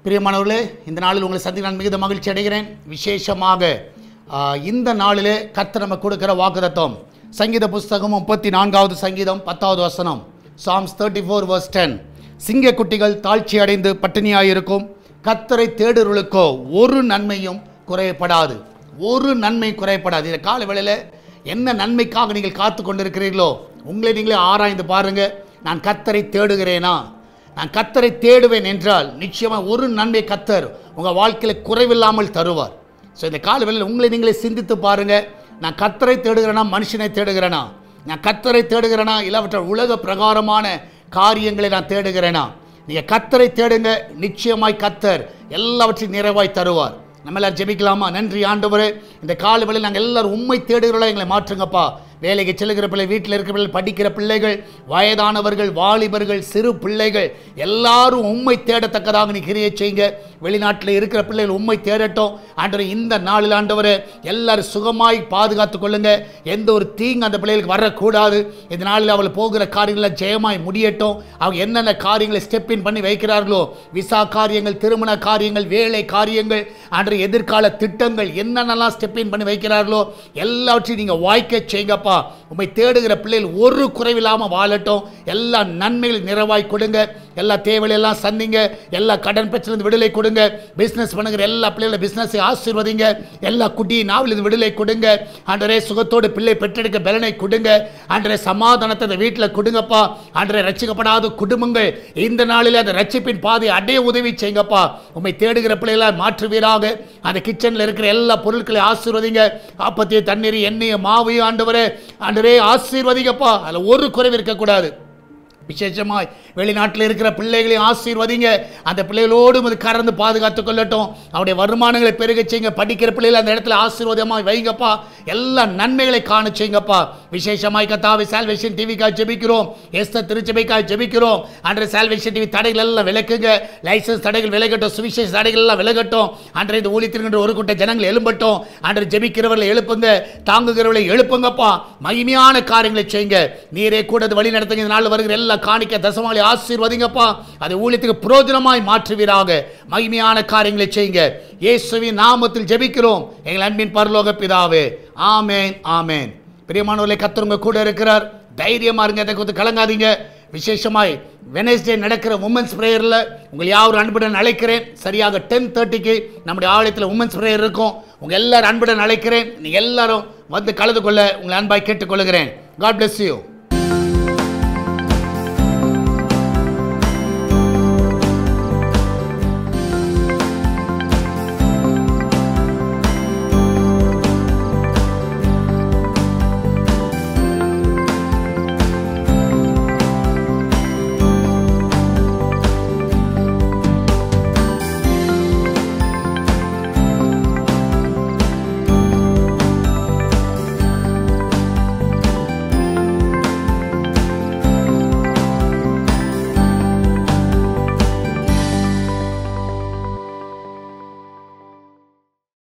பிரியமானவர்களே இந்த நாளில் உங்களை சந்தி நான் மிகுந்த மகிழ்ச்சி அடைகிறேன் விசேஷமாக ஆ, இந்த நாளிலே கர்த்தர் நம்ம கொடுக்கிற வாக்குதத்தம் சங்கீத புஸ்தகம் முப்பத்தி நான்காவது சங்கீதம் பத்தாவது வசனம் Psalms thirty four verse ten சிங்கக்குட்டிகள் தாழ்ச்சி அடைந்து பட்டினியாயிருக்கும் கர்த்தரை தேடுகளுக்கோ ஒரு நன்மையும் குறையப்படாது ஒரு நன்மை குறையப்படாது இந்த கால வேளையில் என்ன நன்மைக்காக நீங்கள் காத்து கொண்டிருக்கிறீர்களோ உங்களை நீங்களே ஆராய்ந்து பாருங்க நான் கர்த்தரை தேடுகிறேனா நான் கத்தரை தேடுவேன் என்றால் நிச்சயமாக ஒரு நன்மை கத்தர் உங்கள் வாழ்க்கையில் குறைவில்லாமல் தருவார் ஸோ இந்த காலவேளையில் உங்களை நீங்களே சிந்தித்து பாருங்க நான் கத்தரை தேடுகிறேனா மனுஷனை தேடுகிறேனா நான் கத்தரை தேடுகிறேனா இல்லாவற்ற உலக பிரகாரமான காரியங்களை நான் தேடுகிறேனா நீங்கள் கத்தரை தேடுங்க நிச்சயமாய் கத்தர் எல்லாவற்றையும் நிறைவாய் தருவார் நம்ம எல்லாரும் ஜெபிக்கலாமா நன்றி ஆண்டவரே இந்த காலவேளையில் நாங்கள் எல்லாரும் உண்மை தேடுகிறோம் எங்களை மாற்றுங்கப்பா வேலைக்கு செல்லுகிற பிள்ளை வீட்டில் இருக்கிற பிள்ளை படிக்கிற பிள்ளைகள் வயதானவர்கள் வாலிபர்கள் சிறு பிள்ளைகள் எல்லாரும் உண்மை தேடத்தக்கதாக நீ கிரியை செய்யுங்க வெளிநாட்டில் இருக்கிற பிள்ளைகள் உண்மை தேடட்டும் ஆண்டவரே இந்த நாளில் ஆண்டவரே எல்லாரும் சுகமாய் பாதுகாத்து கொள்ளுங்க எந்த ஒரு தீங்கு அந்த பிள்ளைகளுக்கு வரக்கூடாது இந்த நாளில் அவள் போகிற காரியங்களில் ஜெயமாய் முடியட்டும் அவங்க என்னென்ன காரியங்களை ஸ்டெப் இன் பண்ணி வைக்கிறார்களோ விசா காரியங்கள் திருமண காரியங்கள் வேலை காரியங்கள் அன்று எதிர்கால திட்டங்கள் என்னென்னலாம் ஸ்டெப் இன் பண்ணி வைக்கிறார்களோ எல்லாவற்றையும் நீங்கள் வாய்க்க செய்யுங்கப்பா உண்மை தேடுகிற பிள்ளைகள் ஒரு குறைவில்லாமல் வாழட்டும் எல்லா நன்மைகள் நிறைவாய் கொடுங்க எல்லா தேவையெல்லாம் சந்திங்க எல்லா கடன் பிரச்சனை விடுதலை கொடுங்க பிஸ்னஸ் பண்ணுகிற எல்லா பிள்ளைகள பிஸ்னஸை ஆசீர்வதிங்க எல்லா குட்டி நாவலிருந்து விடுதலை கொடுங்க ஆண்டரே சுகத்தோடு பிள்ளை பெற்றெடுக்க பலனை கொடுங்க ஆண்டரே சமாதானத்தை அந்த வீட்டில் கொடுங்கப்பா ஆண்டரே ரட்சிக்கப்படாத குடும்பங்கள் இந்த நாளில் அந்த ரட்சிப்பின் பாதை அடைய உதவி செய்யுங்கப்பா உண்மை தேடுகிற பிள்ளைகளை மாற்றுவீராக அந்த கிச்சனில் இருக்கிற எல்லா பொருட்களையும் ஆசீர்வதிங்க ஆப்பத்திய தண்ணீர் எண்ணெய் மாவையும் ஆண்டவரே ஆண்டரே ஆசீர்வதிங்கப்பா அதில் ஒரு குறைவு இருக்கக்கூடாது விசேஷமாய் வெளிநாட்டில் இருக்கிற பிள்ளைகளையும் ஆசீர்வதிங்க அந்த பிள்ளைகளோடு அது கறந்து பாதுகாத்து கொள்ளட்டும் அவருடைய வருமானங்களை பெருகச் செய்யுங்க படிக்கிற பிள்ளைகள் அந்த இடத்துல ஆசீர்வாதமாய் வைங்கப்பா எல்லா நன்மைகளை காண செய்யுங்கப்பா விசேஷமாய் கத்தாவை சால்வேஷன் டிவிக்காக ஜெபிக்கிறோம் எஸ்த திருச்சபைக்காக ஜெபிக்கிறோம் அன்றைய சால்வேஷன் டிவி தடைகள் எல்லாம் விலக்குங்க லைசன்ஸ் தடைகள் விலகட்டும் சுவிசேஷ தடைகள் எல்லாம் விலகட்டும் அன்றைய இந்த ஊழியத்திற்கின்ற ஒரு கூட்ட ஜனங்கள் எழும்பட்டும் அன்றைய ஜெபிக்கிறவர்களை எழுப்புங்க தாங்குகிறவர்களை எழுப்புங்கப்பா மகிமையான காரியங்களை செய்யுங்க நீரே கூட அது வழி நடத்துங்க இந்த நாள் வருகிற எல்லா காணிக்க தசமாளி ஆசீர்வதிங்கப்பா அதை ஊழியத்துக்கு புரோஜனமாய் மாற்றுவீராக மகிமையான காரியங்களை செய்யுங்க இயேசுவின் நாமத்தில் ஜெபிக்கிறோம் எங்கள் அன்பின் பரலோக பிதாவே ஆமேன் ஆமேன் பிரியமானவர்களை கத்துறவங்க கூட இருக்கிறார் தைரியமா இருங்க அதை கொஞ்சம் கலங்காதீங்க விசேஷமாய் வெனஸ்டே நடக்கிற உமன்ஸ் ப்ரேயரில் உங்கள் யாரும் அன்புடன் அழைக்கிறேன் சரியாக டென் தேர்ட்டிக்கு நம்முடைய ஆலயத்தில் உமன்ஸ் ப்ரேயர் இருக்கும் உங்கள் எல்லாரும் அன்புடன் அழைக்கிறேன் நீங்கள் எல்லாரும் வந்து கலந்து கொள்ள உங்களை அன்பாய் கேட்டுக்கொள்கிறேன் காட் bless யூ